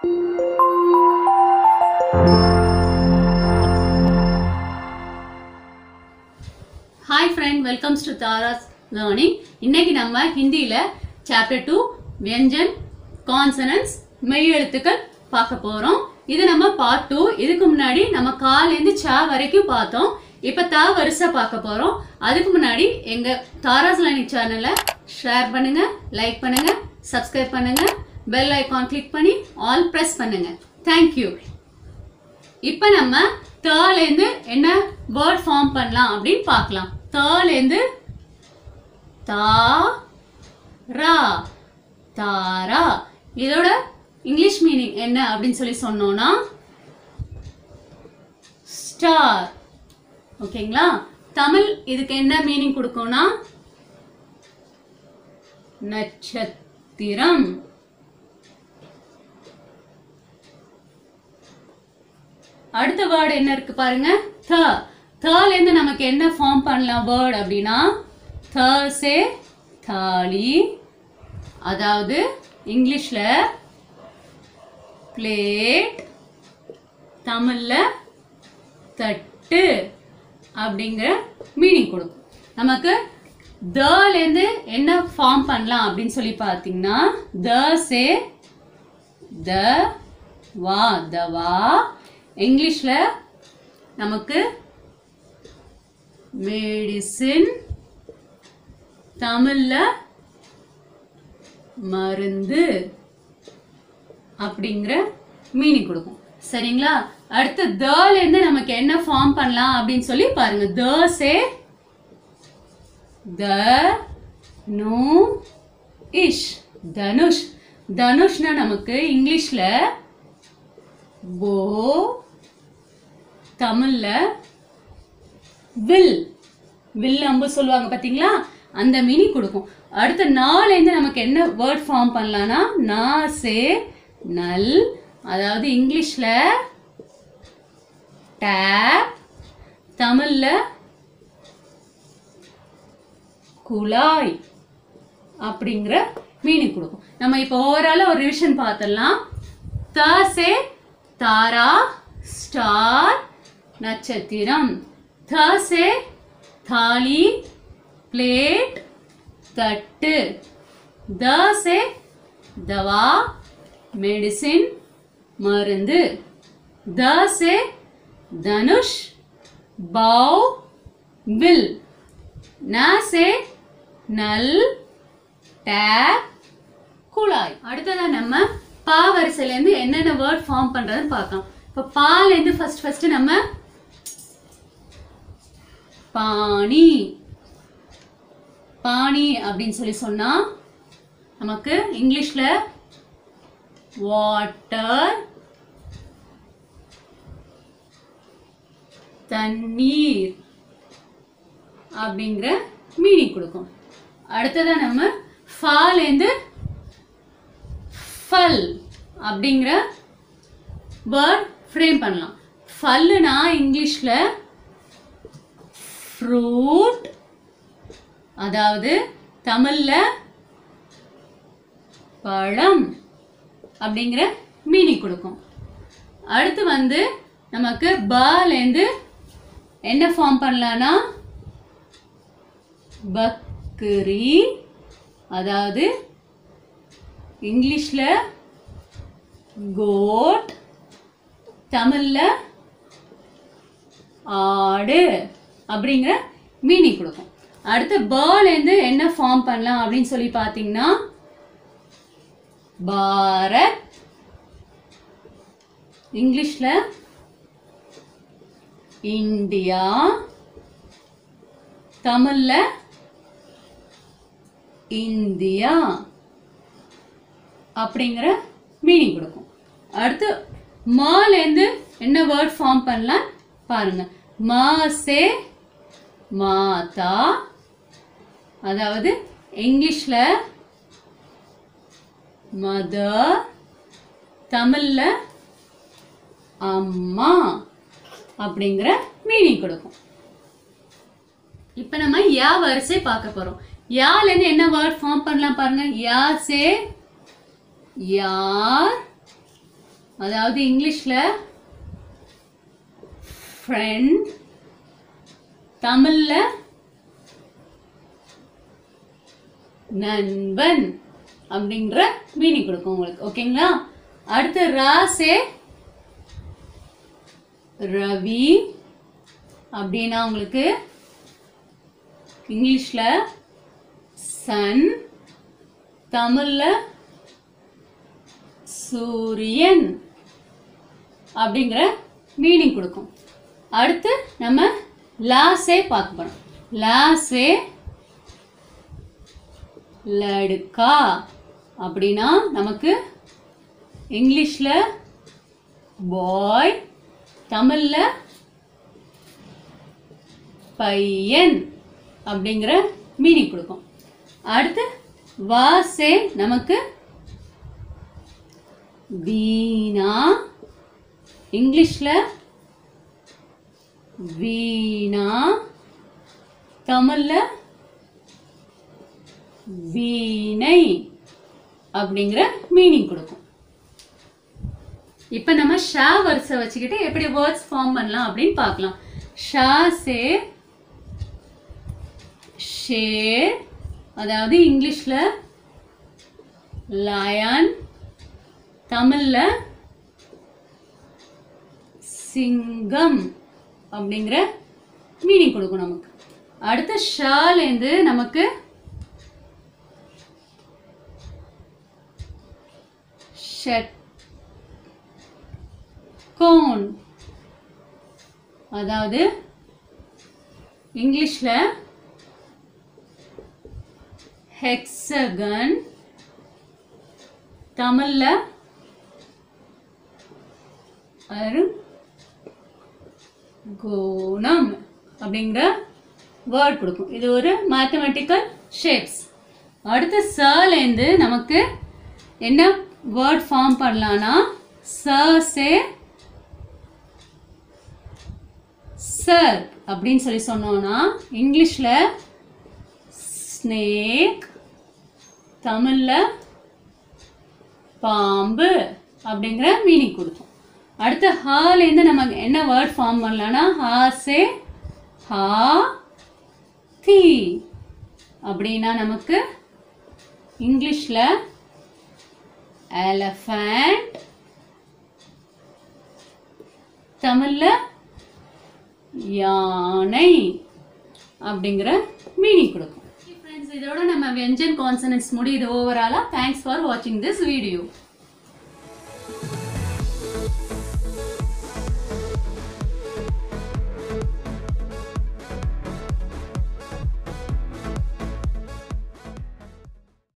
hi friend welcomes to Tara's learning இன்னைக்கு நம்ம ஹிந்தியில் சாப்டர் டூ வியஞ்சன் கான்சனன்ஸ் மெய் எழுத்துக்கள் பார்க்க போகிறோம் இது நம்ம பார்ட் டூ இதுக்கு முன்னாடி நம்ம காலேருந்து சா வரைக்கும் பார்த்தோம் இப்போ தா வரிசை பார்க்க போகிறோம் அதுக்கு முன்னாடி எங்கள் தாராஸ் லேர்னிங் சேனலை ஷேர் பண்ணுங்கள் லைக் பண்ணுங்கள் சப்ஸ்கிரைப் பண்ணுங்கள் பெல் ஐகான் கிளிக் பண்ணி ஆல் ப்ரெஸ் பண்ணுங்கள் தேங்க்யூ இப்போ நம்ம தேர்லேருந்து என்ன வேர்ட் ஃபார்ம் பண்ணலாம் அப்படின்னு பார்க்கலாம் தேர்லேருந்து தா ரா தாரா இதோட இங்கிலீஷ் மீனிங் என்ன அப்படின்னு சொல்லி சொன்னோம்னா ஸ்டார் ஓகேங்களா தமிழ் இதுக்கு என்ன மீனிங் கொடுக்கும்னா நட்சத்திரம் அடுத்த வேர்டு என்ன இருக்கு பாருங்க த தல இருந்து நமக்கு என்ன ஃபார்ம் பண்ணலாம் வேர்ட் அப்படின்னா த சே தாலி அதாவது இங்கிலீஷ்ல பிளேட் தமிழ்ல தட்டு அப்படிங்கிற மீனிங் கொடுக்கும் நமக்கு தல இருந்து என்ன ஃபார்ம் பண்ணலாம் அப்படின்னு சொல்லி பார்த்தீங்கன்னா த சே த வா தவா இங்கிலீஷில் நமக்கு மெடிசின் தமிழில் மருந்து அப்படிங்கிற மீனிங் கொடுக்கும் சரிங்களா அடுத்து தேல இருந்து நமக்கு என்ன ஃபார்ம் பண்ணலாம் அப்படின்னு சொல்லி பாருங்க த சே த நூ இஷ் தனுஷ் தனுஷ்னா நமக்கு இங்கிலீஷ்ல போ தமிழ்ல வில் வில் அம்பு சொல்லுவாங்க பாத்தீங்களா அந்த மீனி கொடுக்கும் அடுத்த நாலேருந்து நமக்கு என்ன வேர்ட் ஃபார்ம் பண்ணலாம்னா நா சே நல் அதாவது இங்கிலீஷ்ல டேப் தமிழ்ல குழாய் அப்படிங்கிற மீனிங் கொடுக்கும் நம்ம இப்போ ஓவராலாக ஒரு ரிவிஷன் பார்த்துடலாம் த சே தாரா ஸ்டார் நட்சத்திரம் த சே தாலி பிளேட் தட்டு த சே தவா மெடிசின் மருந்து த சே தனுஷ் பவ் வில் ந சே நல் டேப் குழாய் அடுத்ததா நம்ம பா வரிசையிலேருந்து என்னென்ன வேர்ட் ஃபார்ம் பண்றதுன்னு பார்க்கலாம் இப்போ பாலேருந்து ஃபர்ஸ்ட் ஃபர்ஸ்ட் நம்ம பாணி பாணி அப்படின்னு சொல்லி சொன்னா நமக்கு இங்கிலீஷ்ல வாட்டர் தண்ணீர் அப்படிங்கிற மீனிங் கொடுக்கும் அடுத்ததா நம்ம ஃபாலேருந்து ஃபல் அப்படிங்கிற வேர்ட் ஃப்ரேம் பண்ணலாம் ஃபல்லுனா இங்கிலீஷில் ஃப்ரூட் அதாவது தமிழில் பழம் அப்படிங்கிற மீனிங் கொடுக்கும் அடுத்து வந்து நமக்கு பாலேருந்து என்ன ஃபார்ம் பண்ணலான்னா பக்ரி அதாவது இங்கிலீஷில் கோட் தமிழில் ஆடு அப்படிங்கிற மீனிங் கொடுக்கும் அடுத்து பேர்லேருந்து என்ன ஃபார்ம் பண்ணலாம் அப்படின்னு சொல்லி பார்த்தீங்கன்னா பாரத் இங்கிலீஷில் இந்தியா தமிழில் இந்தியா அப்படிங்கிற மீனிங் கொடுக்கும் அடுத்து மாலேருந்து என்ன வேர்ட் ஃபார்ம் பண்ணலாம் பாருங்க மா சே மாதா அதாவது இங்கிலீஷில் மதர் தமிழில் அம்மா அப்படிங்கிற மீனிங் கொடுக்கும் இப்போ நம்ம யா வரிசை பார்க்க போறோம் யாலேருந்து என்ன வேர்ட் ஃபார்ம் பண்ணலாம் பாருங்க யா சே யார் அதாவது இங்கிலீஷ்ல ஃப்ரெண்ட் தமிழ்ல நண்பன் அப்படிங்கிற மீனிங் கொடுக்கும் உங்களுக்கு ஓகேங்களா அடுத்து ராசே ரவி அப்படின்னா உங்களுக்கு இங்கிலீஷ்ல சன் தமிழ்ல சூரியன் அப்படிங்கிற மீனிங் கொடுக்கும் அடுத்து நம்ம லாஸே பார்க்க போறோம் லாஸே லடுக்கா அப்படின்னா நமக்கு இங்கிலீஷ்ல பாய் தமிழ்ல பையன் அப்படிங்கிற மீனிங் கொடுக்கும் அடுத்து வாசே நமக்கு வீணா இங்கிலீஷ்ல வீணா தமிழ்ல வீணை அப்படிங்கிற மீனிங் கொடுக்கும் இப்போ நம்ம ஷா வரிசை வச்சுக்கிட்டு எப்படி வேர்ட்ஸ் ஃபார்ம் பண்ணலாம் அப்படின்னு பார்க்கலாம் ஷா சே ஷேர் அதாவது இங்கிலீஷ்ல லயன் தமிழ்ல சிங்கம் அப்படிங்கிற மீனிங் கொடுக்கும் நமக்கு அடுத்த ஷாலேருந்து நமக்கு ஷட் கோன் அதாவது இங்கிலீஷ்ல ஹெக்ஸகன் தமிழ்ல அரு கோணம் அப்படிங்கிற வேர்ட் கொடுக்கும் இது ஒரு மேத்தமெட்டிக்கல் ஷேப்ஸ் அடுத்து சர்லேருந்து நமக்கு என்ன வேர்ட் ஃபார்ம் பண்ணலாம்னா ச சே சர் அப்படின்னு சொல்லி சொன்னோம்னா இங்கிலீஷில் ஸ்னேக் தமிழில் பாம்பு அப்படிங்கிற மீனிங் கொடுக்கும் அடுத்து ஹாலேருந்து நம்ம என்ன வேர்ட் ஃபார்ம் பண்ணலாம்னா ஹா சே ஹா தி அப்படின்னா நமக்கு இங்கிலீஷில் எலஃபண்ட் தமிழில் யானை அப்படிங்கிற மீனிங் கொடுக்கும் ஃப்ரெண்ட்ஸ் இதோட நம்ம வெஞ்சன் கான்சனன்ஸ் முடியுது ஓவராலாக தேங்க்ஸ் ஃபார் வாட்சிங் திஸ் வீடியோ